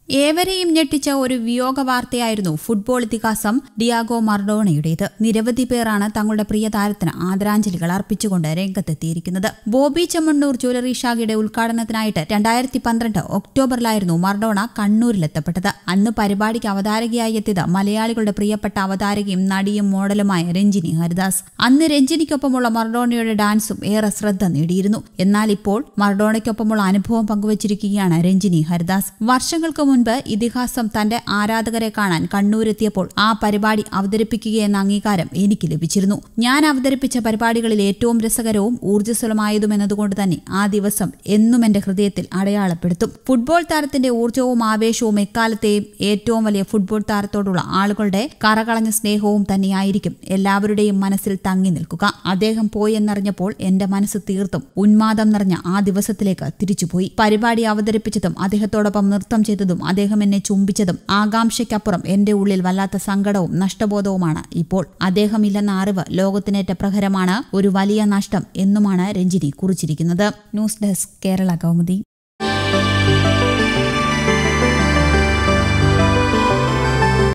ഏവരെയും ഞെട്ടിച്ച ഒരു വിയോഗ വാർത്തയായിരുന്നു ഫുട്ബോൾ ഇതിഹാസം ഡിയാഗോ മർഡോണയുടേത് നിരവധി പേരാണ് തങ്ങളുടെ പ്രിയ താരത്തിന് ആദരാഞ്ജലികൾ അർപ്പിച്ചുകൊണ്ട് രംഗത്തെത്തിയിരിക്കുന്നത് ബോബി ചെമ്മണ്ണൂർ ജ്വല്ലറി ശാഖയുടെ ഉദ്ഘാടനത്തിനായിട്ട് രണ്ടായിരത്തി പന്ത്രണ്ട് ഒക്ടോബറിലായിരുന്നു മർഡോണ കണ്ണൂരിലെത്തപ്പെട്ടത് അന്ന് പരിപാടിക്ക് അവതാരകയായി എത്തിയത് മലയാളികളുടെ പ്രിയപ്പെട്ട അവതാരകയും നടിയും മോഡലുമായ രഞ്ജിനി ഹരിദാസ് അന്ന് രഞ്ജിനിക്കൊപ്പമുള്ള മർഡോണയുടെ ഡാൻസും ഏറെ ശ്രദ്ധ നേടിയിരുന്നു എന്നാൽ ഇപ്പോൾ മർഡോണയ്ക്കൊപ്പമുള്ള അനുഭവം പങ്കുവച്ചിരിക്കുകയാണ് രഞ്ജിനി ഹരിദാസ് വർഷങ്ങൾക്ക് മുൻപ് ഇതിഹാസം തന്റെ ആരാധകരെ കാണാൻ കണ്ണൂരെത്തിയപ്പോൾ ആ പരിപാടി അവതരിപ്പിക്കുകയെന്ന അംഗീകാരം എനിക്ക് ലഭിച്ചിരുന്നു ഞാൻ അവതരിപ്പിച്ച പരിപാടികളിൽ ഏറ്റവും രസകരവും ഊർജ്ജസ്വലമായതുമെന്നതുകൊണ്ട് തന്നെ ആ ദിവസം എന്നും എന്റെ ഹൃദയത്തിൽ അടയാളപ്പെടുത്തും ഫുട്ബോൾ താരത്തിന്റെ ഊർജ്ജവും ആവേശവും എക്കാലത്തെയും ഏറ്റവും വലിയ ഫുട്ബോൾ താരത്തോടുള്ള ആളുകളുടെ കറകളഞ്ഞ സ്നേഹവും തന്നെയായിരിക്കും എല്ലാവരുടെയും മനസ്സിൽ തങ്ങി നിൽക്കുക അദ്ദേഹം പോയി എന്നറിഞ്ഞപ്പോൾ എന്റെ മനസ്സ് തീർത്തും ഉന്മാദം നിറഞ്ഞ ആ ദിവസത്തിലേക്ക് തിരിച്ചുപോയി പരിപാടി അവതരിപ്പിച്ചതും അദ്ദേഹത്തോടൊപ്പം നൃത്തം ചെയ്തതും അദ്ദേഹം എന്നെ ചുംബിച്ചതും ആകാംക്ഷയ്ക്കപ്പുറം എന്റെ ഉള്ളിൽ വല്ലാത്ത സങ്കടവും നഷ്ടബോധവുമാണ് ഇപ്പോൾ അദ്ദേഹമില്ലെന്ന അറിവ് ലോകത്തിനേറ്റ പ്രഹരമാണ് ഒരു വലിയ നഷ്ടം എന്നുമാണ് രഞ്ജിനി കുറിച്ചിരിക്കുന്നത് ന്യൂസ് ഡെസ്ക് കേരള കൗമുദി